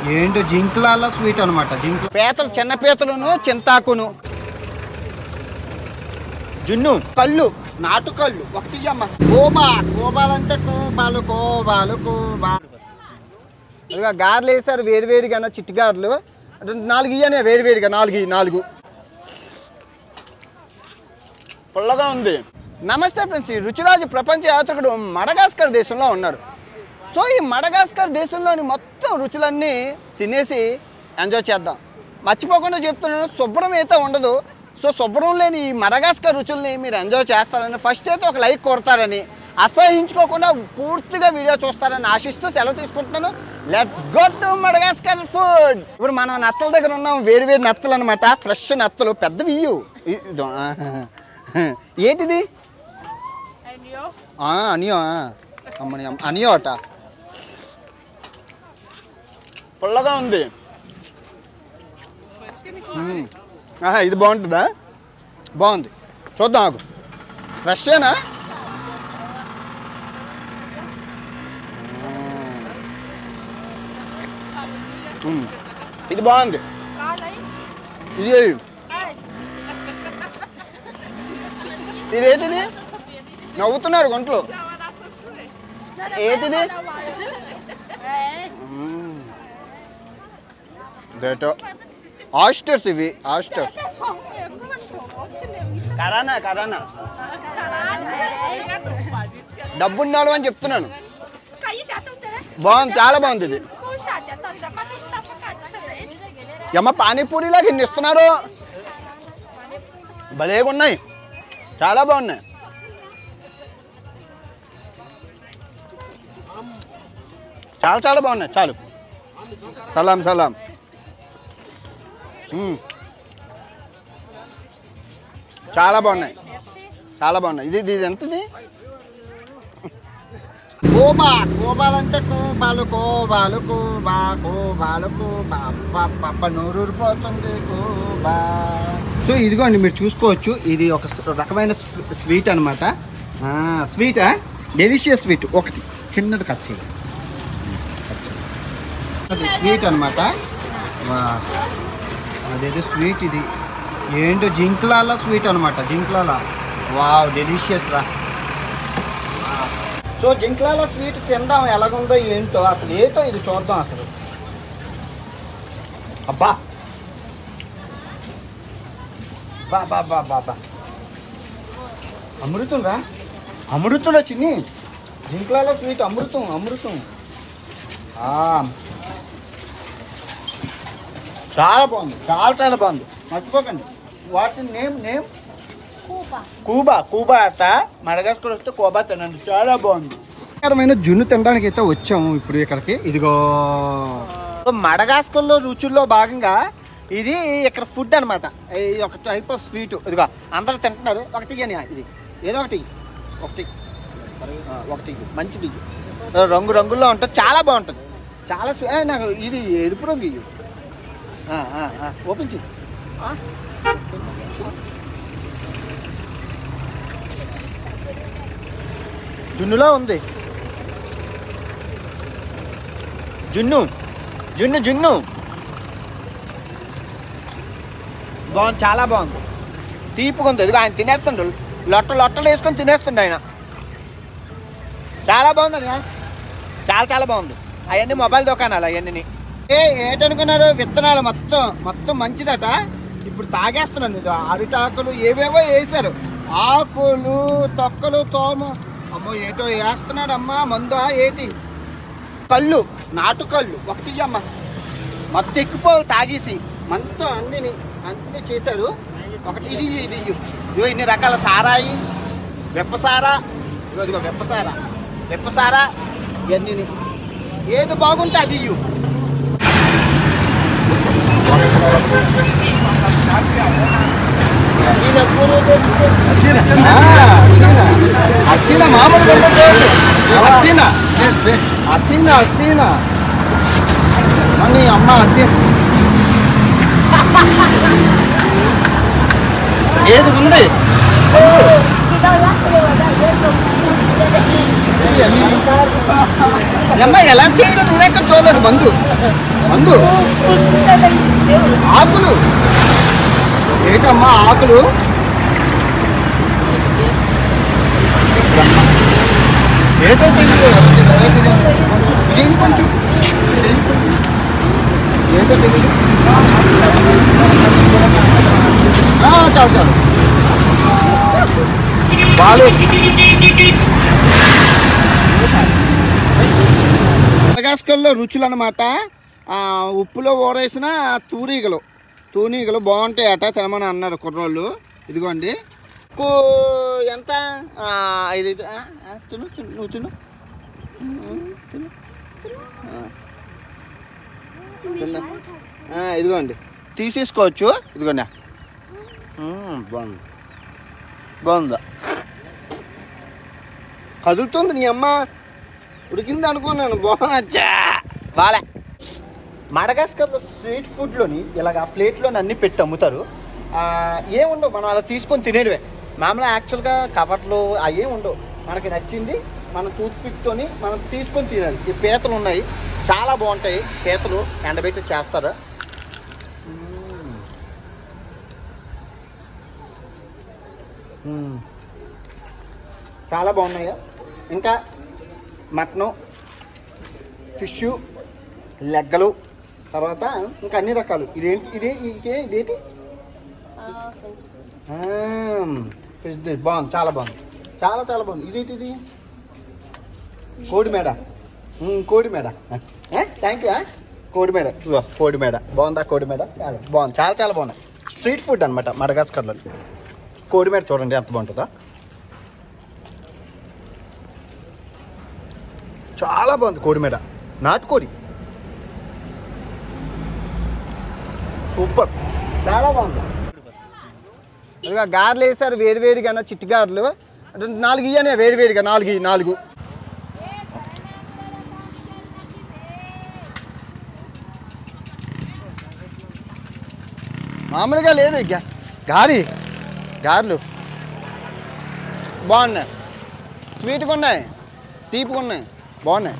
ఏంటో జింకులాల స్వీట్ అనమాట జింక్ పీతలు చిన్న పీతలను చింతాకును జున్ను కళ్ళు నాటు కళ్ళు ఒకటి అమ్మ కోబా కోబాలంటే కోబాలు కోబాలు కోబా ఇదిగో గారెలు వేసారు వేడివేడిగా చిట్టి గారెలు అంటే నాలుగు ఇయ్యనే వేడివేడిగా నాలుగు ఇయ్యి, నాలుగు పుల్లగా ఉంది నమస్తే ఫ్రెండ్స్ ఈ రుచిరాజు ప్రపంచ యాత్రికుడు మడగాస్కర్ దేశంలో ఉన్నాడు సో ఈ మడగాస్కర్ దేశంలోని మొత్తం రుచులన్నీ తినేసి ఎంజాయ్ చేద్దాం మర్చిపోకుండా చెప్తున్నాను శుభ్రం అయితే ఉండదు సో శుభ్రం లేని ఈ మడగాస్కర్ రుచుల్ని మీరు ఎంజాయ్ చేస్తారని ఫస్ట్ అయితే ఒక లైక్ కొడతారని అసహించుకోకుండా పూర్తిగా వీడియో చూస్తారని ఆశిస్తూ సెలవు తీసుకుంటున్నాను let's go to Madagascar food ఇప్పుడు మనం నత్తల దగ్గర ఉన్నాం వేడి వేడి నత్తలు అనమాట ఫ్రెష్ నత్తలు పెద్దవి ఇయ్యు ఇ- ఇదో, ఆహా. ఏంటిది Ayo. ఆ, అనియో ఆ. అమ్మని అమ్మ అనియో అట పుల్లగా ఉంది మ్మ్. ఆహా, ఇది బాగుంటుందా బాగుంది చూద్దాం ఆగు ఫ్రెషేనా మ్మ్. ఇది బాగుంది Kalay. ఇది Ay. ఇది ఏంటిది నవ్వుతున్నారు గుంటలు Sawa na to eh. ఏంటిది Eh. దేటో ఆస్టర్స్ ఇవి ఆస్టర్స్ కరానా కరానా డబ్బున్నాడు అని చెప్తున్నాను Kayo siya itong tira. బాగుంది చాలా బాగుంది ఇది Kung siya, dito siya matusta pa ka sa rin. ఎమ్మ పానీపూరిలాగా ఇన్ని ఇస్తున్నారు భలేగా ఉన్నాయి చాలా బాగున్నాయి చాలా చాలా బాగున్నాయి చాలు సలాం సలాం మ్మ్. చాలా బాగున్నాయి చాలా బాగున్నాయి ఇది ఇది ఎంతది కోబా కోబాలంటే కోబాలు కోబాలు కోబా కోబాలు కోబా పప్ప నూరూరిపోతుంది కోబా సో ఇదిగోండి మీరు చూసుకోవచ్చు ఇది ఒక స్- రకమైన స్వీ- స్వీట్ అనమాట స్వీటా డెలిషియస్ స్వీట్ ఒకటి చిన్నది కట్ చేయండి కట్ చేయండి. అది స్వీట్ అనమాట అదేదో స్వీట్ ఇది ఏంటో జింక్లాల స్వీట్ అనమాట జింక్లాల వావ్ డెలిషియస్ రా సో జింక్లాల స్వీట్ తిందాం ఎలాగుందో ఏంటో అసలు ఏంటో ఇది చూద్దాం అసలు అబ్బా బా బా బా బా బా అమృతం రా అమృతం రా చిన్ని జింక్లాల స్వీట్ అమృతం అమృతం ఆ. చాలా బాగుంది చాలా చాలా బాగుంది మర్చిపోకండి వాటి name name Kuba. Kuba Kuba అట మడగాస్కర్ వస్తే కోబా తినండి చాలా బాగుంది రకమైన జున్ను తినడానికి అయితే వచ్చాము ఇప్పుడు ఇక్కడికి ఇదిగో మడగాస్కర్లో రుచుల్లో భాగంగా ఇది ఇక్కడ ఫుడ్ అనమాట ఇది ఒక టైప్ ఆఫ్ స్వీట్ ఇదిగో అందరూ తింటున్నారు ఒకటి ఇయ్యని ఇది ఏదో ఒకటి ఇయ్యి. ఒకటి ఆ, ఒకటి ఇయ్యి. మంచిది ఇయ్యి. రంగు రంగుల్లో ఉంటుంది చాలా బాగుంటుంది చాలా స్వీ- ఏ, నాకు ఇది ఎరుపు రంగు ఇయ్యి. ఆ, ఆ, ఆ, ఓపెన్ చెయ్యి జున్నులా ఉంది జున్ను జున్ను జున్ను బాగుంది చాలా బాగుంది తీపుగా ఉంది ఇదిగో ఆయన తినేస్తుండ్రు లొట్ట లొట్టలు వేసుకొని తినేస్తుండే ఆయన చాలా బాగుంది అన్నయ్య. చాలా చాలా బాగుంది అవన్నీ మొబైల్ దుకాణాలు అవన్నీ ఏ ఏంటనుకున్నారు విత్తనాలు మొత్తం మొత్తం మంచిదట ఇప్పుడు తాగేస్తున్నాను ఇది అరిటాకులు ఏవేవో వేసారు ఆకులు తొక్కలు తోమ అమ్మో ఏటో వేస్తున్నాడు అమ్మా మందా ఏటి కళ్ళు నాటు కళ్ళు ఒకటి అమ్మ మొత్తం ఎక్కిపోవాలి తాగేసి మొత్తం అన్ని అన్ని చేశారు ఒకటి ఇది ఇయ్యి, ఇది ఇయ్యి. ఇదిగో ఇన్ని రకాల సారాయి వెప్పసారా ఇదిగో ఇదిగో వెప్పసారా వెప్పసారా ఇవన్నీ ఏది బాగుంటే అది ఇయ్యు హసీనా హసీనా మామూలు వెళ్ళలేదు హసీనా హసీనా హసీనా అని అమ్మ హసీనా ఏది ఉంది అమ్మ ఎలా చేయదు నువ్వెక్కడ చూడలేదు మందు మందు ఆకులు ఏంటమ్మా ఆకులు ఏంటో తెలియదు ఏం కొంచెం ఏంటో తెలియదు ఆ, చాలు చాలు బాలు మడగాస్కర్లో రుచులు అనమాట ఉప్పులో ఊరేసిన తూనీగలు తూనీగలు బాగుంటాయి అట తినమని అన్నారు కుర్రోళ్ళు ఇదిగోండి ఉప్పు ఎంత ఆ, ఐదు ఆ, ఆ, తిను తిను నువ్వు తిను ఉమ్, తిను ఆ. తిన్నా. ఆ, ఇదిగోండి తీసేసుకోవచ్చు ఇదిగోండి ఉమ్, బాగుంది బాగుందా కదులుతుంది నీ అమ్మ ఉడికింది అనుకున్నాను బాగా బాలే మడగాస్కర్లో స్ట్రీట్ ఫుడ్లోని ఇలాగ ఆ ప్లేట్లోని అన్ని పెట్టి అమ్ముతారు ఆ, ఏముండవు మనం అలా తీసుకొని తినేటివే మామూలుగా యాక్చువల్గా కవర్లు అవి ఉండవు మనకి నచ్చింది మనం టూత్పిక్తోని మనం తీసుకొని తినాలి ఈ పీతలు ఉన్నాయి చాలా బాగుంటాయి పీతలు ఎండబెట్టి చేస్తారు మ్మ్. మ్మ్. చాలా బాగున్నాయి ఇంకా మటను ఫిష్ లెగ్గలు తర్వాత ఇంకా అన్ని రకాలు ఇదేంటి ఇదే ఇదే ఇదేంటి ఫిష్ ది- బాగుంది చాలా బాగుంది చాలా చాలా బాగుంది ఇదేంటి ఇది కోడి మేడ మ్మ్, కోడి మేడ థ్యాంక్ యూ కోడి మేడ ఇదిగో కోడి మేడ బాగుందా కోడి మేడ చాలా బాగుంది చాలా చాలా బాగుంది స్ట్రీట్ ఫుడ్ అనమాట మడగాస్కర్లో కోడి మేడ చూడండి ఎంత బాగుంటుందో చాలా బాగుంది కోడి మీద నాటుకోడి సూపర్ చాలా బాగుంది ఇదిగో గారెలు వేసారు వేరు వేడిగా చిట్టి గారెలు అంటే నాలుగు ఇయ్యనే వేడి వేడిగా నాలుగు ఇయ్యి, నాలుగు మామూలుగా లేదు ఇక గారి గారెలు బాగున్నాయి స్వీట్గా ఉన్నాయి తీపిగా ఉన్నాయి బాగున్నాయి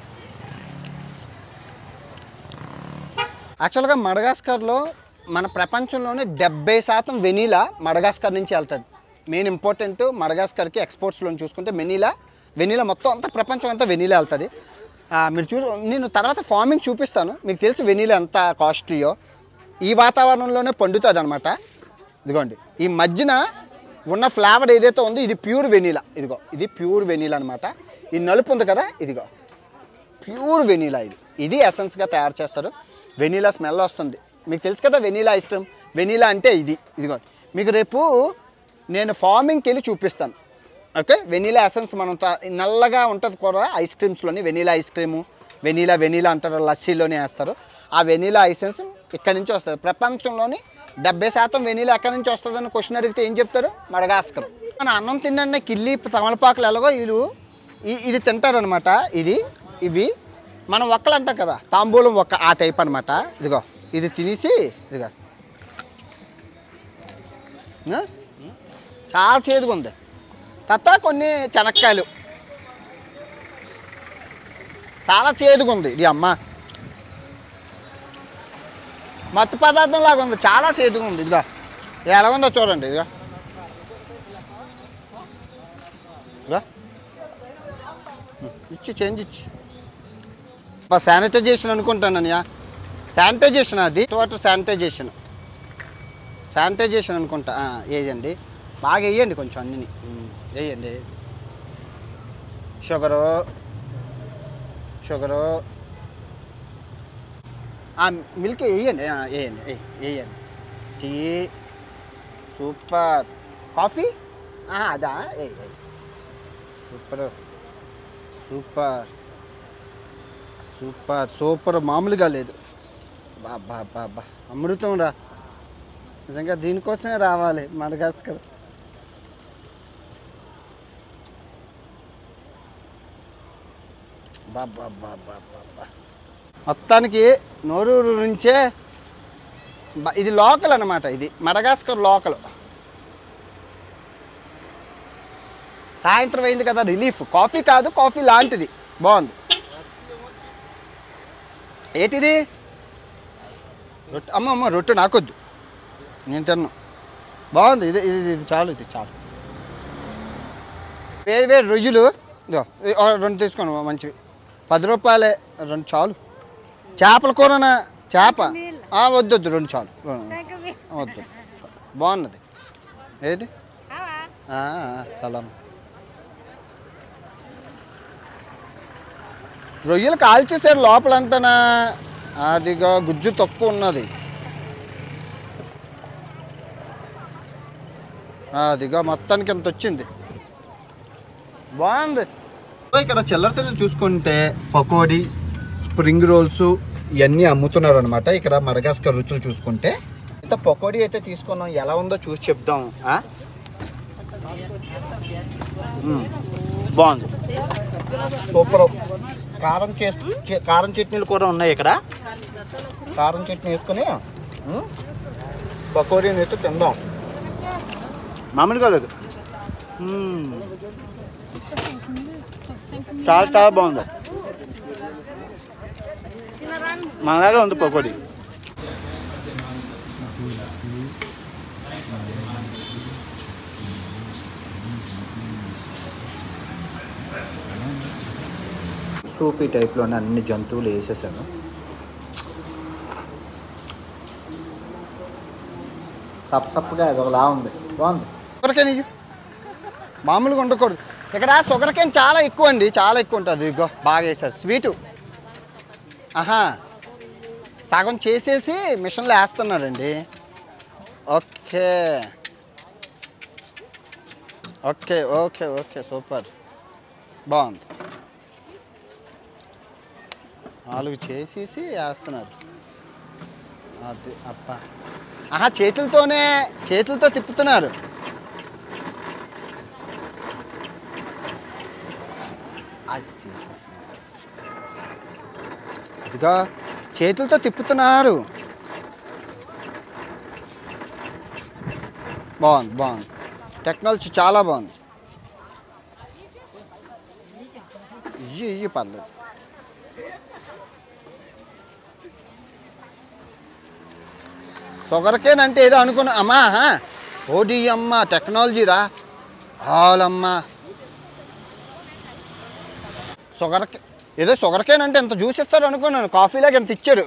యాక్చువల్గా మడగాస్కర్లో మన ప్రపంచంలోనే డెబ్బై శాతం వెనీలా మడగాస్కర్ నుంచి వెళ్తుంది మెయిన్ ఇంపార్టెంట్ మడగాస్కర్కి ఎక్స్పోర్ట్స్లో చూసుకుంటే వెనీలా వెనీలా మొత్తం అంతా ప్రపంచం అంతా వెనీలా వెళ్తుంది ఆ, మీరు చూ నేను తర్వాత ఫార్మింగ్ చూపిస్తాను మీకు తెలుసు వెనీలా ఎంత కాస్ట్లీయో ఈ వాతావరణంలోనే పండుతుంది అనమాట ఇదిగోండి ఈ మధ్యన ఉన్న ఫ్లేవర్ ఏదైతే ఉందో ఇది ప్యూర్ వెనీలా ఇదిగో ఇది ప్యూర్ వెనీలా అనమాట ఈ నలుపు ఉంది కదా ఇదిగో ప్యూర్ వెనీలా ఇది ఇది ఎసెన్స్గా తయారు చేస్తారు వెనీలా స్మెల్ వస్తుంది మీకు తెలుసు కదా వెనీలా ఐస్ క్రీమ్ వెనీలా అంటే ఇది ఇదిగో మీకు రేపు నేను ఫార్మింగ్కి వెళ్ళి చూపిస్తాను ఓకే వెనీలా ఎసెన్స్ మనం తా- నల్లగా ఉంటుంది కూడా ఐస్ క్రీమ్స్లోని vanilla ice cream vanilla vanilla అంటారు లస్సీలోనే వేస్తారు ఆ వెనీలా ఐసెన్స్ ఇక్కడి నుంచి వస్తుంది ప్రపంచంలోని డెబ్బై శాతం వెనీలా ఎక్కడి నుంచి వస్తుందని క్వశ్చన్ అడిగితే ఏం చెప్తారు మడగాస్కర్ మన అన్నం తిన్న కిల్లి తమలపాకులు ఎలాగో వీళ్ళు ఈ- ఇది తింటారనమాట ఇది ఇవి మనం ఒక్కలు అంటాం కదా తాంబూలం ఒక్క ఆ టైప్ అనమాట ఇదిగో ఇది తినేసి ఇదిగో ఆ? చాలా చేదుగా ఉంది తర్వాత కొన్ని చెనక్కాయలు చాలా చేదుగా ఉంది ఇది అమ్మ మత్తు పదార్థం లాగా ఉంది చాలా చేదుగా ఉంది ఇదిగో ఎలా ఉందో చూడండి ఇదిగో ఇదిగో ఇచ్చి చేంజ్ ఇచ్చి శానిటైజేషన్ అనుకుంటానయ్యా శానిటైజేషన్ అది వాటర్ శానిటైజేషన్ శానిటైజేషన్ అనుకుంటా ఆ, వేయండి బాగా వేయండి కొంచెం అన్నీ వేయండి షుగరు షుగరు ఆ, మిల్క్ వేయండి ఆ, వేయండి వేయ్, వేయండి టీ సూపర్ కాఫీ ఆ, అదా వేయ్, వేయ్. సూపర్ సూపర్ సూపర్ సూపర్ మామూలుగా లేదు బా బా బా బా అమృతం రా నిజంగా దీనికోసమే రావాలి మడగాస్కర్ బా బా బా బా బా బా మొత్తానికి నోరూరు నుంచే బ- ఇది లోకల్ అన్నమాట ఇది మడగాస్కర్ లోకల్ సాయంత్రం అయింది కదా రిలీఫ్ కాఫీ కాదు కాఫీ లాంటిది బాగుంది ఏంటిది రొట్టె అమ్మ అమ్మ రొట్టె నాకొద్దు నేను తిన్ను బాగుంది ఇది ఇది ఇది చాలు ఇది చాలు వేరు వేరు రొయ్యలు ఇదో ఈ- ఆ, రెండు తీసుకోండి మంచివి పది రూపాయలే రెండు చాలు చేపల కూరనా చేప ఆ, వద్దు వద్దు రెండు చాలు రెండు. వద్దు బాగున్నది ఏది ఆ, ఆ, సలాం రొయ్యలు కాల్చేసారు లోపలంతనా అదిగా గుజ్జు తక్కువ ఉన్నది అదిగా మొత్తానికి ఎంత వచ్చింది బాగుంది ఇక్కడ చిల్లర తెల్లు చూసుకుంటే పకోడీ స్ప్రింగ్ రోల్స్ ఇవన్నీ అమ్ముతున్నారు అనమాట ఇక్కడ మడగాస్కర్ రుచులు చూసుకుంటే ఇంత పకోడీ అయితే తీసుకున్నాం ఎలా ఉందో చూసి చెప్దాం ఆ? మ్మ్. బాగుంది సూపర్ కారం చేస్తూ చే- కారం చట్నీలు కూడా ఉన్నాయి ఇక్కడ కారం చట్నీ వేసుకొని మ్మ్, పకోడీని అయితే తిందాం మామూలుగా లేదు మ్మ్. చాలా చాలా బాగుంది మనలాగే ఉంది పకోడీ సూపీ టైప్లోనే అన్ని జంతువులు వేసేసాను సప్ సప్గా అది ఒకలా ఉంది బాగుంది షుగర్ కేన్ ఇయ్యి. మామూలుగా ఉండకూడదు ఇక్కడ షుగర్ కేన్ చాలా ఎక్కువ అండి చాలా ఎక్కువ ఉంటుంది ఇగో బాగా వేసారు స్వీటు ఆహా సగం చేసేసి మిషన్లో వేస్తున్నారండి okay okay okay okay super బాగుంది నాలుగు చేసేసి వేస్తున్నారు అది అప్ప ఆహా చేతులతోనే చేతులతో తిప్పుతున్నారు అది అదిగా చేతులతో తిప్పుతున్నారు బాగుంది బాగుంది టెక్నాలజీ చాలా బాగుంది ఇయ్యి ఇయ్యి పర్లేదు షుగర్ అంటే ఏదో అనుకున్నా అమ్మా ఓడి అమ్మ టెక్నాలజీరా ఆలమ్మా షుగర్ కే- ఏదో షుగర్ కేన్ అంటే ఎంత జ్యూస్ ఇస్తారు అనుకున్నాను కాఫీలాగా ఎంత ఇచ్చాడు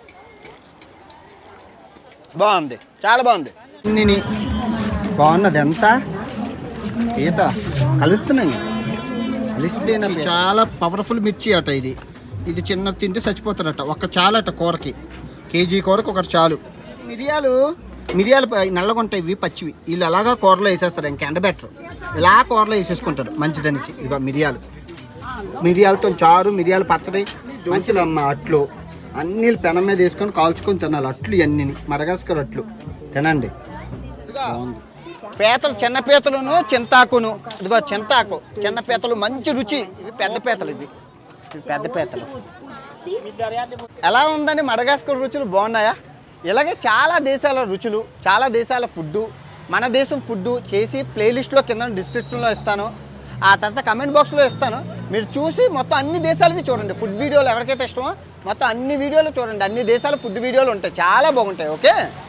బాగుంది చాలా బాగుంది ఇన్ని బాగున్నది ఎంత ఈత కలుస్తున్నాయి కలిస్తే చాలా పవర్ఫుల్ మిర్చి అట ఇది ఇది చిన్న తింటే చచ్చిపోతారట ఒక్క చాలట కూరకి కేజీ కూరకు ఒకటి చాలు మిరియాలు మిరియాలు ప- నల్లగా ఉంటాయి ఇవి పచ్చివి వీళ్ళు అలాగా కూరలో వేసేస్తారు ఇంక ఎండబెట్టరు ఇలా కూరలో వేసేసుకుంటారు మంచిదనేసి ఇక మిరియాలు మిరియాలతో చారు మిరియాల పచ్చడి మంచిది అమ్మ అట్లు అన్ని పెనం మీద వేసుకొని కాల్చుకొని తినాలి అట్లు ఇవన్నీ మడగాస్కర్ అట్లు తినండి బాగుంది పీతలు చిన్న పీతలును చింతాకును ఇదిగో చింతాకు చిన్న పీతలు మంచి రుచి ఇవి పెద్ద పీతలు ఇవి ఇవి పెద్ద పీతలు ఎలా ఉందండి మడగాస్కర్ రుచులు బాగున్నాయా ఇలాగే చాలా దేశాల రుచులు చాలా దేశాల ఫుడ్డు మన దేశం ఫుడ్డు చేసి ప్లేలిస్ట్లో కింద డిస్క్రిప్షన్లో ఇస్తాను ఆ తర్వాత కమెంట్ బాక్స్లో ఇస్తాను మీరు చూసి మొత్తం అన్ని దేశాలవి చూడండి ఫుడ్ వీడియోలు ఎవరికైతే ఇష్టమో మొత్తం అన్ని వీడియోలు చూడండి అన్ని దేశాల ఫుడ్ వీడియోలు ఉంటాయి చాలా బాగుంటాయి ఓకే